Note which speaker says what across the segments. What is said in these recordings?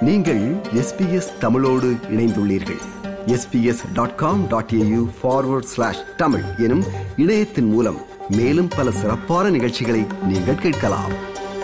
Speaker 1: நீங்கள் எஸ்பிஎஸ் தமிழோடு இணைந்துள்ளீர்கள் SBS dot com dot AU forward slash Tamil எனும் இணையத்தின் மூலம் மேலும் பல சிறப்பான நிகழ்ச்சிகளை நீங்கள் கேட்கலாம்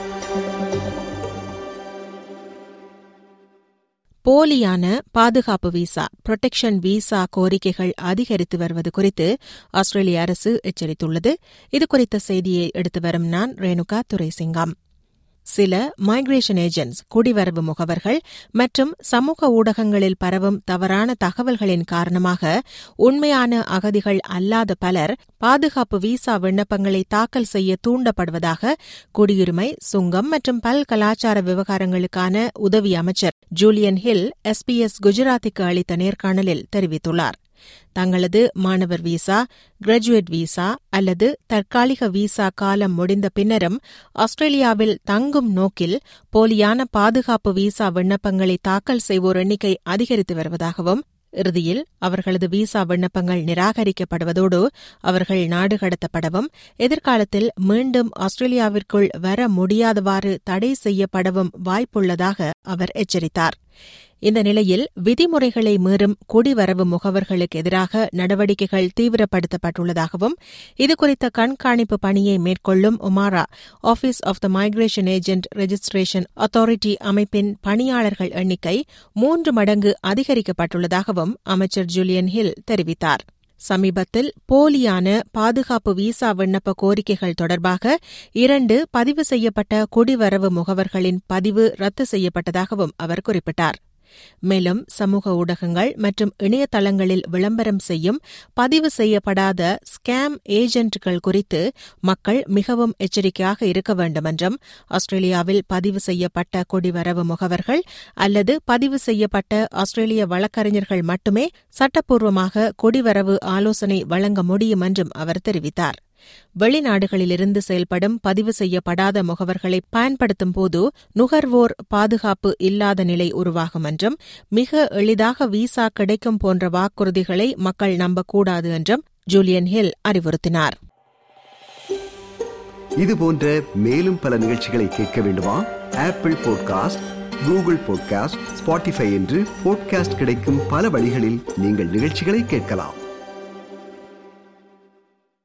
Speaker 2: போலியான பாதுகாப்பு விசா புரொடெக்ஷன் விசா கோரிக்கைகள் அதிகரித்து வருவது குறித்து ஆஸ்திரேலிய அரசு எச்சரித்துள்ளது இதுகுறித்த செய்தியை எடுத்து வரும் நான் ரேணுகா துரைசிங்கம் சில மைக்ரேஷன் ஏஜென்ட்ஸ் குடிவரவு முகவர்கள் மற்றும் சமூக ஊடகங்களில் பரவும் தவறான தகவல்களின் காரணமாக உண்மையான அகதிகள் அல்லாத பலர் பாதுகாப்பு விசா விண்ணப்பங்களை தாக்கல் செய்ய தூண்டப்படுவதாக குடியுரிமை சுங்கம் மற்றும் பல் கலாச்சார விவகாரங்களுக்கான உதவி அமைச்சர் ஜூலியன் ஹில் எஸ்பிஎஸ் குஜராத்திக்கு அளித்த நேர்காணலில் தெரிவித்துள்ளார் தங்களது மாணவர் விசா கிராஜுவேட் விசா அல்லது தற்காலிக விசா காலம் முடிந்த பின்னரும் ஆஸ்திரேலியாவில் தங்கும் நோக்கில் போலியான பாதுகாப்பு விசா விண்ணப்பங்களை தாக்கல் செய்வோர் எண்ணிக்கை அதிகரித்து வருவதாகவும் இறுதியில் அவர்களது விசா விண்ணப்பங்கள் நிராகரிக்கப்படுவதோடு அவர்கள் நாடு கடத்தப்படவும் எதிர்காலத்தில் மீண்டும் ஆஸ்திரேலியாவிற்குள் வர முடியாதவாறு தடை செய்யப்படவும் வாய்ப்புள்ளதாக அவர் எச்சரித்தார் இந்த நிலையில் விதிமுறைகளை மீறும் குடிவரவு முகவர்களுக்கு எதிராக நடவடிக்கைகள் தீவிரப்படுத்தப்பட்டுள்ளதாகவும் இதுகுறித்த கண்காணிப்பு பணியை மேற்கொள்ளும் OMARA office of the migration agent registration authority அமைப்பின் பணியாளர்கள் எண்ணிக்கை மூன்று மடங்கு அதிகரிக்கப்பட்டுள்ளதாகவும் அமைச்சர் ஜூலியன் ஹில் தெரிவித்தார் சமீபத்தில் போலியான பாதுகாப்பு விசா விண்ணப்ப கோரிக்கைகள் தொடர்பாக இரண்டு பதிவு செய்யப்பட்ட குடிவரவு முகவர்களின் பதிவு ரத்து செய்யப்பட்டதாகவும் அவர் குறிப்பிட்டார் மேலும் சமூக ஊடகங்கள் மற்றும் இணையதளங்களில் விளம்பரம் செய்யும் பதிவு செய்யப்படாத ஸ்கேம் ஏஜென்ட்கள் குறித்து மக்கள் மிகவும் எச்சரிக்கையாக இருக்க வேண்டும் என்றும் ஆஸ்திரேலியாவில் பதிவு செய்யப்பட்ட குடிவரவு முகவர்கள் அல்லது பதிவு செய்யப்பட்ட ஆஸ்திரேலிய வழக்கறிஞர்கள் மட்டுமே சட்டப்பூர்வமாக குடிவரவு ஆலோசனை வழங்க முடியும் என்றும் அவர் தெரிவித்தார் வெளிநாடுகளிலிருந்து செயல்படும் பதிவு செய்யப்படாத முகவர்களை பயன்படுத்தும் போது நுகர்வோர் பாதுகாப்பு இல்லாத நிலை உருவாகும் என்றும் மிக எளிதாக விசா கிடைக்கும் போன்ற வாக்குறுதிகளை மக்கள் நம்பக்கூடாது என்றும் ஜூலியன் ஹில் அறிவுறுத்தினார்
Speaker 1: இது போன்ற மேலும் பல நிகழ்ச்சிகளை கேட்க வேண்டுமா Apple podcast Google podcast Spotify என்று பாட்காஸ்ட் கிடைக்கும் பல வழிகளில் நீங்கள் நிகழ்ச்சிகளை கேட்கலாம்